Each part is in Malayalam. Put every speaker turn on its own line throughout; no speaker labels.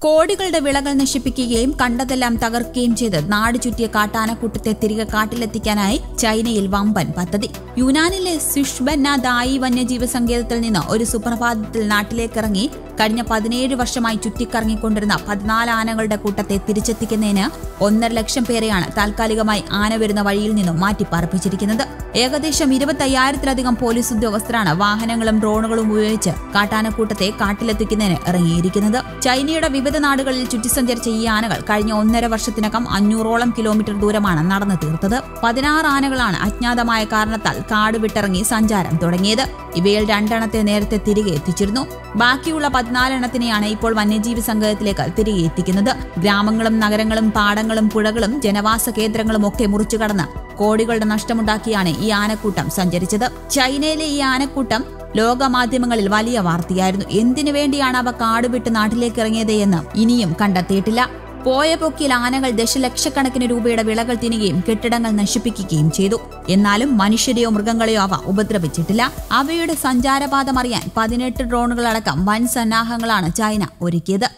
കോടികളുടെ വിളകൾ നശിപ്പിക്കുകയും കണ്ടതെല്ലാം തകർക്കുകയും ചെയ്ത് നാട് ചുറ്റിയ കാട്ടാനക്കൂട്ടത്തെ തിരികെ കാട്ടിലെത്തിക്കാനായി ചൈനയിൽ വമ്പൻ പദ്ധതി യുനാനിലെ സുഷ്ബന്ന ദായി വന്യജീവി സങ്കേതത്തിൽ നിന്ന് ഒരു സുപ്രഭാതത്തിൽ നാട്ടിലേക്കിറങ്ങി കഴിഞ്ഞ പതിനേഴ് വർഷമായി ചുറ്റിക്കറങ്ങിക്കൊണ്ടിരുന്ന പതിനാല് ആനകളുടെ കൂട്ടത്തെ തിരിച്ചെത്തിക്കുന്നതിന് ഒന്നര ലക്ഷം പേരെയാണ് താൽക്കാലികമായി ആന വരുന്ന വഴിയിൽ നിന്നും മാറ്റിപ്പാർപ്പിച്ചിരിക്കുന്നത് ഏകദേശം ഇരുപത്തയ്യായിരത്തിലധികം പോലീസ് ഉദ്യോഗസ്ഥരാണ് വാഹനങ്ങളും ഡ്രോണുകളും ഉപയോഗിച്ച് കാട്ടാനക്കൂട്ടത്തെ കാട്ടിലെത്തിക്കുന്നതിന് ഇറങ്ങിയിരിക്കുന്നത് ചൈനയുടെ വിവിധ നാടുകളിൽ ചുറ്റി സഞ്ചരിച്ച ഈ ആനകൾ കഴിഞ്ഞ ഒന്നര വർഷത്തിനകം അഞ്ഞൂറോളം കിലോമീറ്റർ ദൂരമാണ് നടന്നു തീർത്തത് പതിനാറ് ആനകളാണ് അജ്ഞാതമായ കാരണത്താൽ കാട് വിട്ടിറങ്ങി സഞ്ചാരം തുടങ്ങിയത് ഇവയിൽ രണ്ടെണ്ണത്തെ നേരത്തെ തിരികെ എത്തിച്ചിരുന്നു ബാക്കിയുള്ള പതിനാലെണ്ണത്തിനെയാണ് ഇപ്പോൾ വന്യജീവി സംഘത്തിലേക്ക് തിരികെ എത്തിക്കുന്നത് ഗ്രാമങ്ങളും നഗരങ്ങളും പാടങ്ങളും പുഴകളും ജനവാസ കേന്ദ്രങ്ങളും ഒക്കെ മുറിച്ചു കടന്ന് കോടികളുടെ നഷ്ടമുണ്ടാക്കിയാണ് ഈ ആനക്കൂട്ടം സഞ്ചരിച്ചത് ചൈനയിലെ ഈ ആനക്കൂട്ടം ലോകമാധ്യമങ്ങളിൽ വലിയ വാർത്തയായിരുന്നു എന്തിനു വേണ്ടിയാണ് അവ കാട് വിട്ട് നാട്ടിലേക്ക് ഇറങ്ങിയത് എന്ന് ഇനിയും കണ്ടെത്തിയിട്ടില്ല പോയ പൊക്കിൽ ആനകൾ ദശലക്ഷക്കണക്കിന് രൂപയുടെ വിളകൾ തിന്നുകയും കെട്ടിടങ്ങൾ നശിപ്പിക്കുകയും ചെയ്തു എന്നാലും മനുഷ്യരെയോ മൃഗങ്ങളെയോ അവ ഉപദ്രവിച്ചിട്ടില്ല അവയുടെ സഞ്ചാരപാതം അറിയാൻ പതിനെട്ട് ഡ്രോണുകളടക്കം വൻ സന്നാഹങ്ങളാണ് ചൈന ഒരുക്കിയത്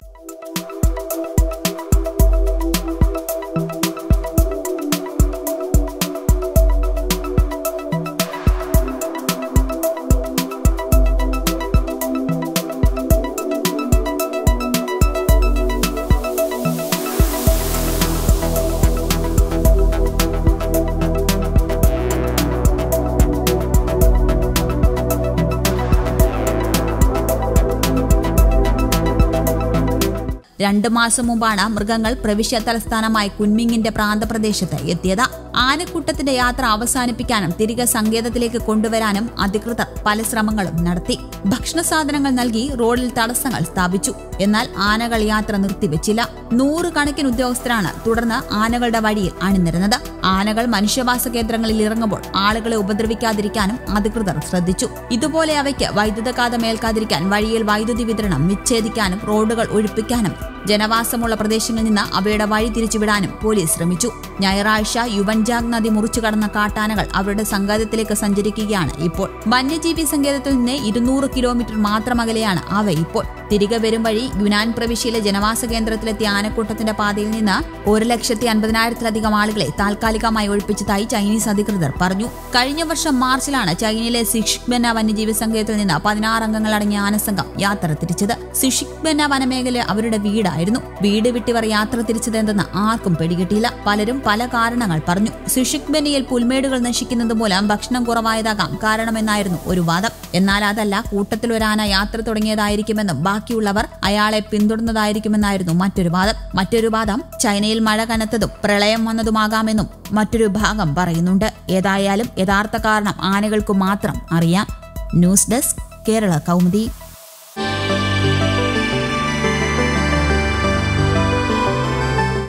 രണ്ടു മാസം മുമ്പാണ് മൃഗങ്ങൾ പ്രവിശ്യ തലസ്ഥാനമായ കുൻമിങ്ങിന്റെ പ്രാന്തപ്രദേശത്ത് എത്തിയത് ആനക്കൂട്ടത്തിന്റെ യാത്ര അവസാനിപ്പിക്കാനും തിരികെ സങ്കേതത്തിലേക്ക് കൊണ്ടുവരാനും അധികൃതർ പല ശ്രമങ്ങളും നടത്തി ഭക്ഷണ സാധനങ്ങൾ നൽകി റോഡിൽ തടസ്സങ്ങൾ സ്ഥാപിച്ചു എന്നാൽ ആനകൾ യാത്ര നിർത്തിവെച്ചില്ല നൂറുകണക്കിന് ഉദ്യോഗസ്ഥരാണ് തുടർന്ന് ആനകളുടെ വഴിയിൽ അണിനിരുന്നത് ആനകൾ മനുഷ്യവാസ കേന്ദ്രങ്ങളിൽ ഇറങ്ങുമ്പോൾ ആളുകളെ ഉപദ്രവിക്കാതിരിക്കാനും അധികൃതർ ശ്രദ്ധിച്ചു ഇതുപോലെ അവയ്ക്ക് വൈദ്യുതഘാതം ഏൽക്കാതിരിക്കാൻ വഴിയിൽ വൈദ്യുതി വിതരണം വിച്ഛേദിക്കാനും റോഡുകൾ ഒഴിപ്പിക്കാനും ജനവാസമുള്ള പ്രദേശങ്ങളിൽ നിന്ന് അവയുടെ വഴി തിരിച്ചുവിടാനും പോലീസ് ശ്രമിച്ചു ഞായറാഴ്ച യുവൻജാഗ് നദി മുറിച്ചു കടന്ന കാട്ടാനകൾ അവരുടെ സങ്കേതത്തിലേക്ക് സഞ്ചരിക്കുകയാണ് ഇപ്പോൾ വന്യജീവി സങ്കേതത്തിൽ നിന്ന് ഇരുന്നൂറ് കിലോമീറ്റർ മാത്രം അകലെയാണ് അവ ഇപ്പോൾ തിരികെ വരും വഴി യുനാൻ പ്രവിശ്യയിലെ ജനവാസ കേന്ദ്രത്തിലെത്തിയ ആനക്കൂട്ടത്തിന്റെ പാതയിൽ നിന്ന് ഒരു ലക്ഷത്തി അൻപതിനായിരത്തിലധികം ആളുകളെ താൽക്കാലികമായി ഒഴിപ്പിച്ചതായി ചൈനീസ് അധികൃതർ പറഞ്ഞു കഴിഞ്ഞ വർഷം മാർച്ചിലാണ് ചൈനയിലെ സിഷിക്ബെന്ന വന്യജീവി സങ്കേതത്തിൽ നിന്ന് പതിനാറ് അംഗങ്ങൾ അടങ്ങിയ ആനസംഘം യാത്ര തിരിച്ചത് സിഷിക്ബെന്ന വനമേഖല അവരുടെ വീടായിരുന്നു വീട് വിട്ടിവർ യാത്ര തിരിച്ചതെന്തെന്ന് ആർക്കും പിടികിട്ടിയില്ല പലരും പല കാരണങ്ങൾ പറഞ്ഞു സുഷിക്ബെന്നയിൽ പുൽമേടുകൾ നശിക്കുന്നത് മൂലം ഭക്ഷണം കുറവായതാകാം കാരണമെന്നായിരുന്നു ഒരു വാദം എന്നാൽ അതല്ല കൂട്ടത്തിൽ ഒരു ആന യാത്ര തുടങ്ങിയതായിരിക്കുമെന്നും ബാക്കിയുള്ളവർ അയാളെ പിന്തുടർന്നതായിരിക്കുമെന്നായിരുന്നു മറ്റൊരു വാദം മറ്റൊരു വാദം ചൈനയിൽ മഴ കനത്തതും പ്രളയം വന്നതുമാകാമെന്നും മറ്റൊരു ഭാഗം പറയുന്നുണ്ട് ഏതായാലും യഥാർത്ഥ കാരണം ആനകൾക്കു മാത്രം അറിയാം ന്യൂസ് ഡെസ്ക് കേരള കൗമുദി